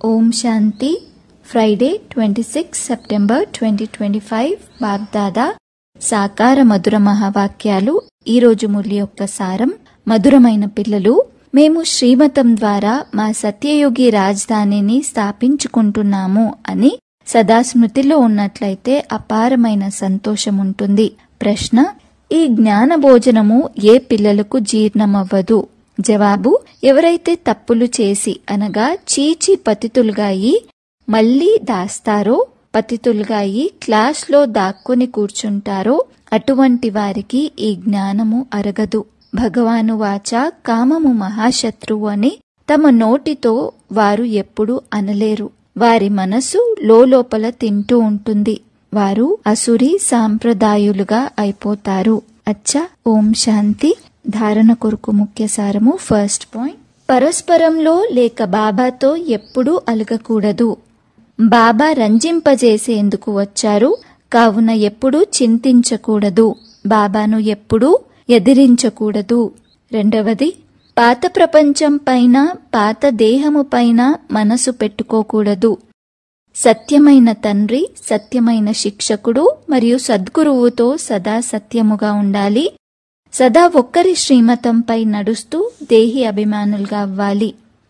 ఓం శాంతి Friday twenty six September twenty twenty five బాగ్దాదా సాకార మధుర మహావాక్యాలు ఈరోజు మురళి యొక్క సారం మధురమైన పిల్లలు మేము శ్రీమతం ద్వారా మా సత్యయోగి రాజధానిని స్థాపించుకుంటున్నాము అని సదా స్మృతిలో ఉన్నట్లయితే అపారమైన సంతోషం ఉంటుంది ప్రశ్న ఈ జ్ఞాన భోజనము ఏ పిల్లలకు జీర్ణమవ్వదు జవాబు ఎవరైతే తప్పులు చేసి అనగా చీచి పతితులుగా అయి మళ్లీ దాస్తారో పతితులుగా అయి క్లాస్లో దాక్కుని కూర్చుంటారో అటువంటి వారికి ఈ జ్ఞానము అరగదు భగవాను వాచ కామము మహాశత్రువు అని తమ నోటితో వారు ఎప్పుడు అనలేరు వారి మనసు లోపల తింటూ ఉంటుంది వారు అసురి సాంప్రదాయులుగా అయిపోతారు అచ్చా ఓం శాంతి ధారణ కొరకు ముఖ్య సారము ఫస్ట్ పాయింట్ పరస్పరంలో లేక బాబాతో ఎప్పుడూ అలగకూడదు బాబా రంజింపజేసేందుకు వచ్చారు కావున ఎప్పుడూ చింతించకూడదు బాబాను ఎప్పుడూ ఎదిరించకూడదు రెండవది పాత ప్రపంచం పైన పాత దేహము పైన మనసు పెట్టుకోకూడదు సత్యమైన తండ్రి సత్యమైన శిక్షకుడు మరియు సద్గురువుతో సదా సత్యముగా ఉండాలి సదా ఒక్కరి శ్రీమతంపై నడుస్తూ దేహి అభిమానులుగా అవ్వాలి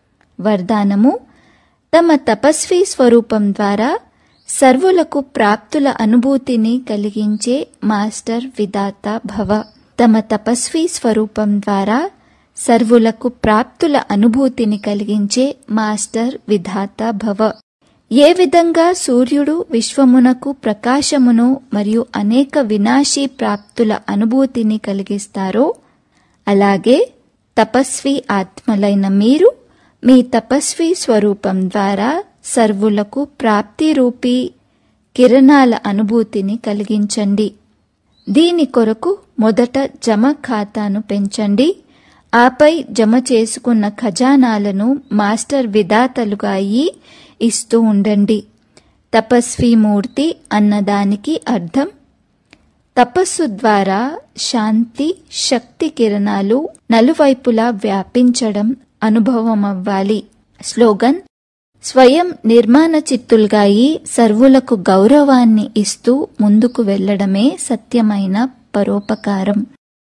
వరదానము తమ తపస్వీ స్వరూపం ద్వారా సర్వులకు ప్రాప్తుల అనుభూతిని కలిగించే మాస్టర్ విదాత భవ తమ తపస్వీ స్వరూపం ద్వారా సర్వులకు ప్రాప్తుల అనుభూతిని కలిగించే మాస్టర్ విధాత భవ ఏ విధంగా సూర్యుడు విశ్వమునకు ప్రకాశమును మరియు అనేక వినాశీ ప్రాప్తుల అనుభూతిని కలిగిస్తారో అలాగే తపస్వి ఆత్మలైన మీరు మీ తపస్వి స్వరూపం ద్వారా సర్వులకు ప్రాప్తి రూపీ కిరణాల అనుభూతిని కలిగించండి దీని కొరకు మొదట జమ ఖాతాను పెంచండి ఆపై జమ చేసుకున్న ఖజానాలను మాస్టర్ విధాతలుగా అయ్యి ఇస్తూ ఉండండి తపస్వి మూర్తి అన్నదానికి అర్థం తపస్సు ద్వారా శాంతి శక్తి కిరణాలు నలువైపులా వ్యాపించడం అనుభవమవ్వాలి స్లోగన్ స్వయం నిర్మాణ చిత్తులుగాయి సర్వులకు గౌరవాన్ని ఇస్తూ ముందుకు వెళ్లడమే సత్యమైన పరోపకారం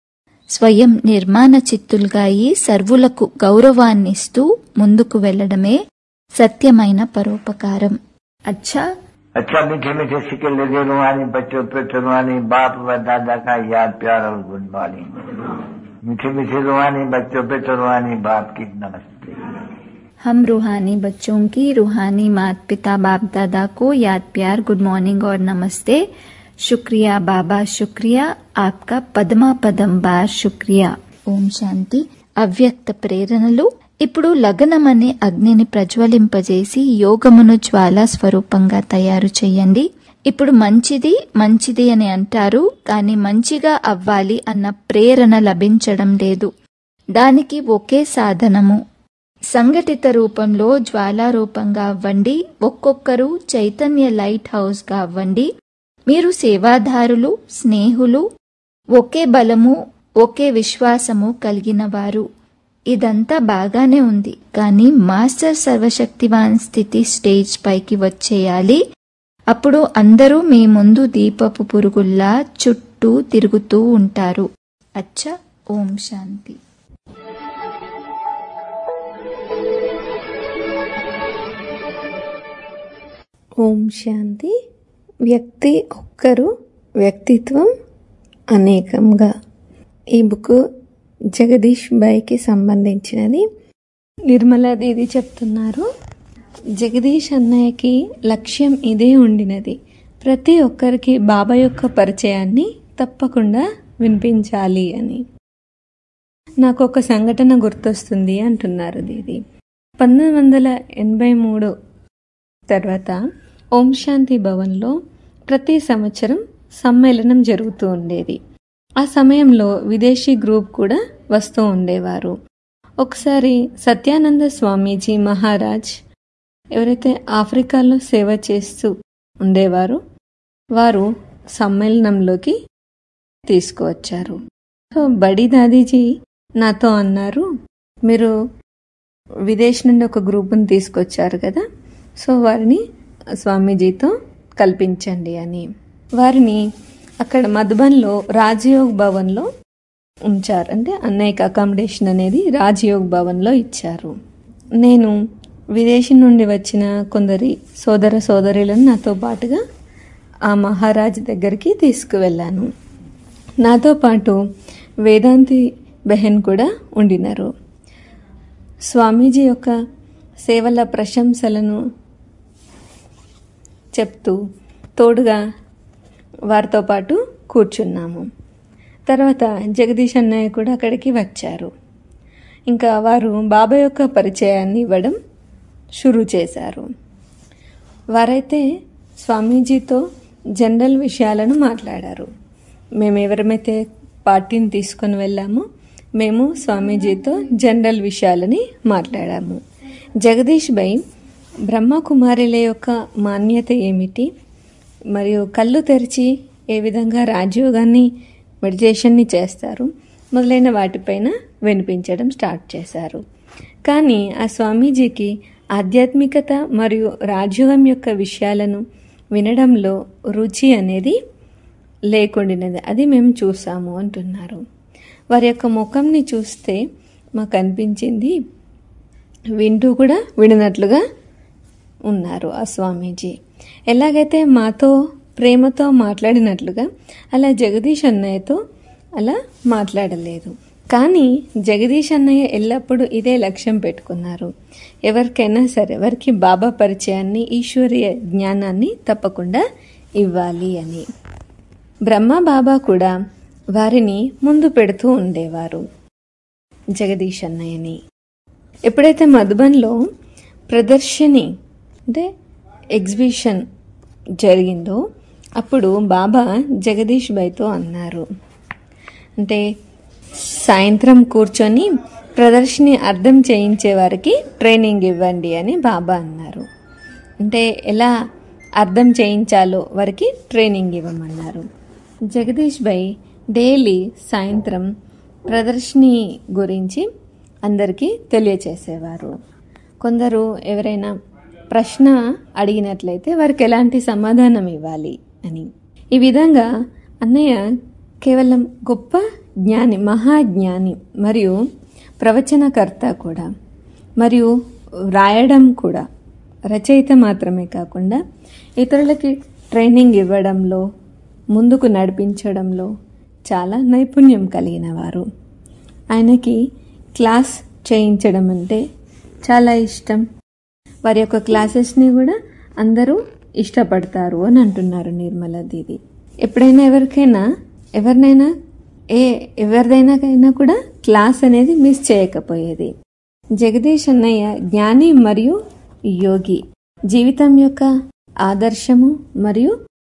స్వయం నిర్మాణ చిత్తులుగాయి సర్వులకు గౌరవాన్నిస్తూ ముందుకు వెళ్లడమే సత్యమైన పరోపకారం అచ్చా अच्छा मीठे मीठे सिक्के लगे रुहानी बच्चों पे रुहानी बाप व दादा का याद प्यार और गुड मॉर्निंग मीठे मीठे रुहानी बच्चों पे रुहानी बाप की नमस्ते हम रूहानी बच्चों की रूहानी माता पिता बाप दादा को याद प्यार गुड मॉर्निंग और नमस्ते शुक्रिया बाबा शुक्रिया आपका పదమా పదం బార్ శుక్రియా ఓం శాంతి అవ్యక్త ప్రేరణలు ఇప్పుడు లగ్నం అనే అగ్నిని ప్రజ్వలింపజేసి యోగమును జ్వాలా స్వరూపంగా తయారు చేయండి ఇప్పుడు మంచిది మంచిది అని అంటారు కానీ మంచిగా అవ్వాలి అన్న ప్రేరణ లభించడం లేదు దానికి ఒకే సాధనము సంఘటిత రూపంలో జ్వాలా రూపంగా అవ్వండి ఒక్కొక్కరు చైతన్య లైట్ హౌస్ గా అవ్వండి మీరు సేవాదారులు స్నేహులు ఒకే బలము ఒకే విశ్వాసము కలిగిన వారు ఇదంతా బాగానే ఉంది కానీ మాస్టర్ సర్వశక్తివాన్ స్థితి స్టేజ్ పైకి వచ్చేయాలి అప్పుడు అందరూ మీ ముందు దీపపు పురుగుల్లా చుట్టూ తిరుగుతూ ఉంటారు అచ్చ ఓం శాంతి ఓం శాంతి వ్యక్తి ఒక్కరు వ్యక్తిత్వం అనేకంగా ఈ బుక్ జగదీష్ బాయ్కి సంబంధించినది నిర్మలా దీది చెప్తున్నారు జగదీష్ అన్నయ్యకి లక్ష్యం ఇదే ఉండినది ప్రతి ఒక్కరికి బాబా యొక్క పరిచయాన్ని తప్పకుండా వినిపించాలి అని నాకు ఒక సంఘటన గుర్తొస్తుంది అంటున్నారు దీది పంతొమ్మిది వందల ఎనభై మూడు తర్వాత ఓం శాంతి భవన్లో ప్రతి సంవత్సరం సమ్మేళనం జరుగుతూ ఉండేది ఆ సమయంలో విదేశీ గ్రూప్ కూడా వస్తూ ఉండేవారు ఒకసారి సత్యానంద స్వామీజీ మహారాజ్ ఎవరైతే ఆఫ్రికాలో సేవ చేస్తూ ఉండేవారో వారు సమ్మేళనంలోకి తీసుకువచ్చారు సో బడి దాదీజీ నాతో అన్నారు మీరు విదేశ్ నుండి ఒక గ్రూప్ని తీసుకొచ్చారు కదా సో వారిని స్వామీజీతో కల్పించండి అని వారిని అక్కడ మధుబన్లో రాజయోగ్ భవన్లో ఉంచారు అంటే అన్నయ్యకి అకామిడేషన్ అనేది రాజయోగ్ భవన్లో ఇచ్చారు నేను విదేశీ నుండి వచ్చిన కొందరి సోదర సోదరులను నాతో పాటుగా ఆ మహారాజ్ దగ్గరికి తీసుకువెళ్ళాను నాతో పాటు వేదాంతి బెహన్ కూడా ఉండినారు స్వామీజీ యొక్క సేవల ప్రశంసలను చెప్తూ తోడుగా వారితో పాటు కూర్చున్నాము తర్వాత జగదీష్ అన్నయ్య కూడా అక్కడికి వచ్చారు ఇంకా వారు బాబా యొక్క పరిచయాన్ని ఇవ్వడం షురూ చేశారు వారైతే స్వామీజీతో జనరల్ విషయాలను మాట్లాడారు మేము ఎవరమైతే పార్టీని తీసుకొని వెళ్ళామో మేము స్వామీజీతో జనరల్ విషయాలని మాట్లాడాము జగదీష్ బై బ్రహ్మకుమారిల యొక్క మాన్యత ఏమిటి మరియు కళ్ళు తెరిచి ఏ విధంగా రాజయోగాన్ని మెడిటేషన్ని చేస్తారు మొదలైన వాటిపైన వినిపించడం స్టార్ట్ చేశారు కానీ ఆ స్వామీజీకి ఆధ్యాత్మికత మరియు రాజయోగం యొక్క విషయాలను వినడంలో రుచి అనేది లేకుండినది అది మేము చూసాము అంటున్నారు వారి యొక్క ముఖంని చూస్తే మాకు అనిపించింది వింటూ కూడా విడినట్లుగా ఉన్నారు ఆ స్వామీజీ ఎలాగైతే మాతో ప్రేమతో మాట్లాడినట్లుగా అలా జగదీష్ అన్నయ్యతో అలా మాట్లాడలేదు కానీ జగదీష్ అన్నయ్య ఎల్లప్పుడూ ఇదే లక్ష్యం పెట్టుకున్నారు ఎవరికైనా సరే ఎవరికి బాబా పరిచయాన్ని ఈశ్వరీయ జ్ఞానాన్ని తప్పకుండా ఇవ్వాలి అని బ్రహ్మ బాబా కూడా వారిని ముందు పెడుతూ ఉండేవారు జగదీష్ అన్నయ్యని ఎప్పుడైతే మధుబన్లో ప్రదర్శని అంటే ఎగ్జిబిషన్ జరిగిందో అప్పుడు బాబా జగదీష్ బైతో అన్నారు అంటే సాయంత్రం కూర్చొని ప్రదర్శని అర్థం చేయించే వారికి ట్రైనింగ్ ఇవ్వండి అని బాబా అన్నారు అంటే ఎలా అర్థం చేయించాలో వారికి ట్రైనింగ్ ఇవ్వమన్నారు జగదీష్ బై డైలీ సాయంత్రం ప్రదర్శని గురించి అందరికీ తెలియచేసేవారు కొందరు ఎవరైనా ప్రశ్న అడిగినట్లయితే వారికి ఎలాంటి సమాధానం ఇవ్వాలి అని ఈ విధంగా అన్నయ్య కేవలం గొప్ప జ్ఞాని మహాజ్ఞాని మరియు ప్రవచనకర్త కూడా మరియు వ్రాయడం కూడా రచయిత మాత్రమే కాకుండా ఇతరులకి ట్రైనింగ్ ఇవ్వడంలో ముందుకు నడిపించడంలో చాలా నైపుణ్యం కలిగిన వారు ఆయనకి క్లాస్ చేయించడం అంటే చాలా ఇష్టం వారి యొక్క క్లాసెస్ని కూడా అందరూ ఇష్టపడతారు అని అంటున్నారు నిర్మల దీది ఎప్పుడైనా ఎవరికైనా ఎవరినైనా ఏ ఎవరిదైనాకైనా కూడా క్లాస్ అనేది మిస్ చేయకపోయేది జగదీష్ అన్నయ్య జ్ఞాని మరియు యోగి జీవితం యొక్క ఆదర్శము మరియు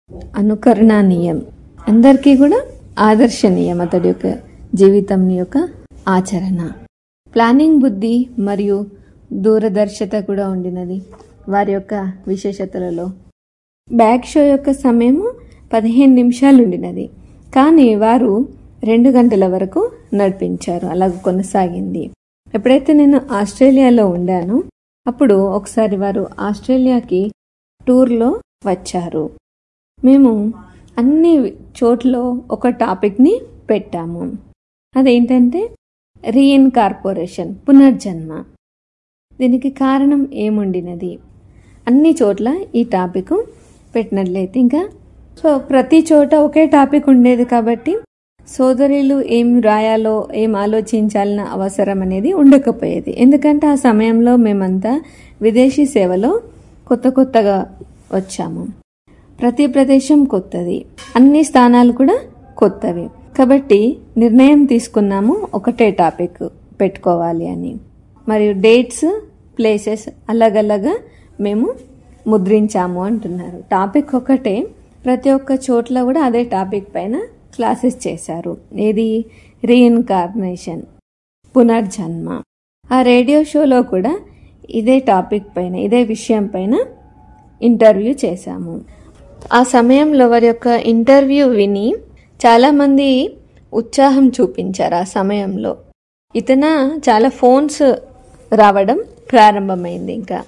అనుకరణీయం అందరికీ కూడా ఆదర్శనీయం అతడి యొక్క జీవితం యొక్క ఆచరణ ప్లానింగ్ బుద్ధి మరియు దూరదర్శత కూడా ఉండినది వారి యొక్క విశేషతలలో బ్యాక్ షో యొక్క సమయము పదిహేను నిమిషాలు ఉండినది కానీ వారు రెండు గంటల వరకు నడిపించారు అలా కొనసాగింది ఎప్పుడైతే నేను ఆస్ట్రేలియాలో ఉండానో అప్పుడు ఒకసారి వారు ఆస్ట్రేలియాకి టూర్లో వచ్చారు మేము అన్ని చోట్ల ఒక టాపిక్ని పెట్టాము అదేంటంటే రీఇన్కార్పొరేషన్ పునర్జన్మ దీనికి కారణం ఏముండినది అన్ని చోట్ల ఈ టాపిక్ పెట్టినట్లయితే ఇంకా సో ప్రతి చోట ఒకే టాపిక్ ఉండేది కాబట్టి సోదరులు ఏం రాయాలో ఏం ఆలోచించాలన్న అవసరం అనేది ఉండకపోయేది ఎందుకంటే ఆ సమయంలో మేమంతా విదేశీ సేవలో కొత్త కొత్తగా వచ్చాము ప్రతి ప్రదేశం కొత్తది అన్ని స్థానాలు కూడా కొత్తవి కాబట్టి నిర్ణయం తీసుకున్నాము ఒకటే టాపిక్ పెట్టుకోవాలి అని మరియు డేట్స్ ప్లేసెస్ అలగలగా మేము ముద్రించాము అంటున్నారు టాపిక్ ఒకటే ప్రతి ఒక్క చోట్ల కూడా అదే టాపిక్ పైన క్లాసెస్ చేశారు ఏది రీఇన్కార్నేషన్ పునర్జన్మ ఆ రేడియో షోలో కూడా ఇదే టాపిక్ పైన ఇదే విషయం పైన ఇంటర్వ్యూ చేశాము ఆ సమయంలో వారి యొక్క ఇంటర్వ్యూ విని చాలామంది ఉత్సాహం చూపించారు ఆ సమయంలో ఇతన చాలా ఫోన్స్ రావడం ప్రారంభమైంది ఇంకా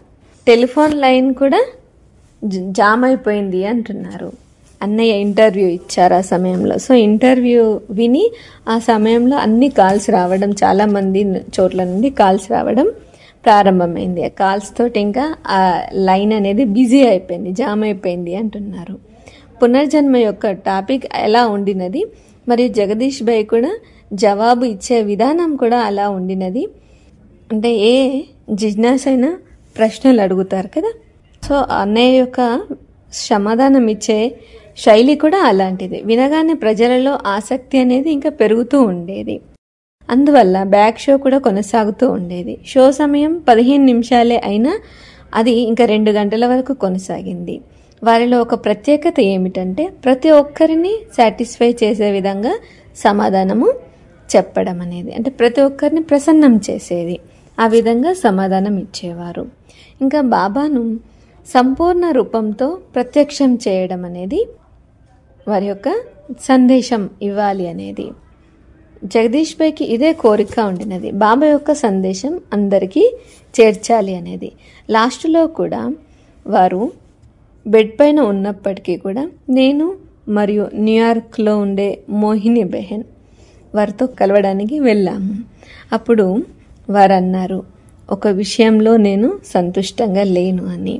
టెలిఫోన్ లైన్ కూడా జ- జామ్ అయిపోయింది అంటున్నారు అన్నయ్య ఇంటర్వ్యూ ఇచ్చారు ఆ సమయంలో సో ఇంటర్వ్యూ విని ఆ సమయంలో అన్ని కాల్స్ రావడం చాలా మంది న- చోట్ల నుండి కాల్స్ రావడం ప్రారంభమైంది ఆ కాల్స్ తోటి ఇంకా ఆ లైన్ అనేది బిజీ అయిపోయింది జామ్ అయిపోయింది అంటున్నారు పునర్జన్మ యొక్క టాపిక్ ఎలా ఉండినది మరియు జగదీష్ భాయ్ కూడా జవాబు ఇచ్చే విధానం కూడా అలా ఉండినది అంటే ఏ జిజ్ఞాస్ అయినా ప్రశ్నలు అడుగుతారు కదా సో అన్నయ్య యొక్క సమాధానం ఇచ్చే శైలి కూడా అలాంటిది వినగానే ప్రజలలో ఆసక్తి అనేది ఇంకా పెరుగుతూ ఉండేది అందువల్ల బ్యాక్ షో కూడా కొనసాగుతూ ఉండేది షో సమయం పదిహేను నిమిషాలే అయినా అది ఇంకా రెండు గంటల వరకు కొనసాగింది వారిలో ఒక ప్రత్యేకత ఏమిటంటే ప్రతి ఒక్కరిని సాటిస్ఫై చేసే విధంగా సమాధానము చెప్పడం అనేది అంటే ప్రతి ఒక్కరిని ప్రసన్నం చేసేది ఆ విధంగా సమాధానం ఇచ్చేవారు ఇంకా బాబాను సంపూర్ణ రూపంతో ప్రత్యక్షం చేయడం అనేది వారి యొక్క సందేశం ఇవ్వాలి అనేది జగదీష్ భాయ్కి ఇదే కోరిక ఉండినది బాబా యొక్క సందేశం అందరికీ చేర్చాలి అనేది లాస్ట్లో కూడా వారు బెడ్ పైన ఉన్నప్పటికీ కూడా నేను మరియు న్యూయార్క్లో ఉండే మోహిని బెహెన్ వారితో కలవడానికి వెళ్ళాము అప్పుడు వారు అన్నారు ఒక విషయంలో నేను సంతుష్టంగా లేను అని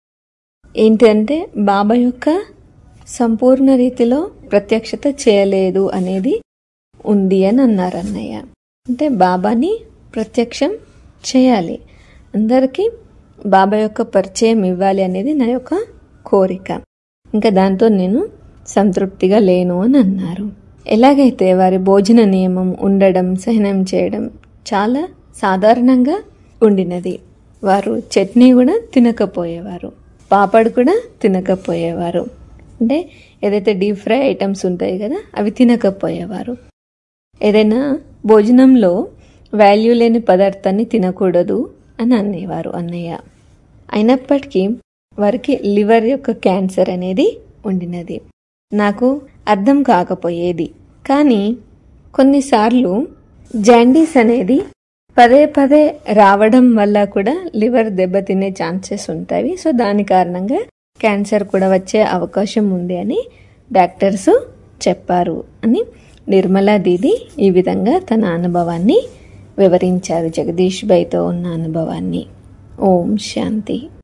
ఏంటంటే బాబా యొక్క సంపూర్ణ రీతిలో ప్రత్యక్షత చేయలేదు అనేది ఉంది అని అన్నారు అన్నయ్య అంటే బాబాని ప్రత్యక్షం చేయాలి అందరికీ బాబా యొక్క పరిచయం ఇవ్వాలి అనేది నా యొక్క కోరిక ఇంకా దాంతో నేను సంతృప్తిగా లేను అని అన్నారు ఎలాగైతే వారి భోజన నియమం ఉండడం సహనం చేయడం చాలా సాధారణంగా ఉండినది వారు చట్నీ కూడా తినకపోయేవారు పాపడ్ కూడా తినకపోయేవారు అంటే ఏదైతే డీప్ ఫ్రై ఐటమ్స్ ఉంటాయి కదా అవి తినకపోయేవారు ఏదైనా భోజనంలో వాల్యూ లేని పదార్థాన్ని తినకూడదు అని అనేవారు అన్నయ్య అయినప్పటికీ వారికి లివర్ యొక్క క్యాన్సర్ అనేది ఉండినది నాకు అర్థం కాకపోయేది కానీ కొన్నిసార్లు జాండీస్ అనేది పదే పదే రావడం వల్ల కూడా లివర్ దెబ్బతినే ఛాన్సెస్ ఉంటాయి సో దాని కారణంగా క్యాన్సర్ కూడా వచ్చే అవకాశం ఉంది అని డాక్టర్స్ చెప్పారు అని నిర్మలా దీది ఈ విధంగా తన అనుభవాన్ని వివరించారు జగదీష్ బైతో ఉన్న అనుభవాన్ని ఓం శాంతి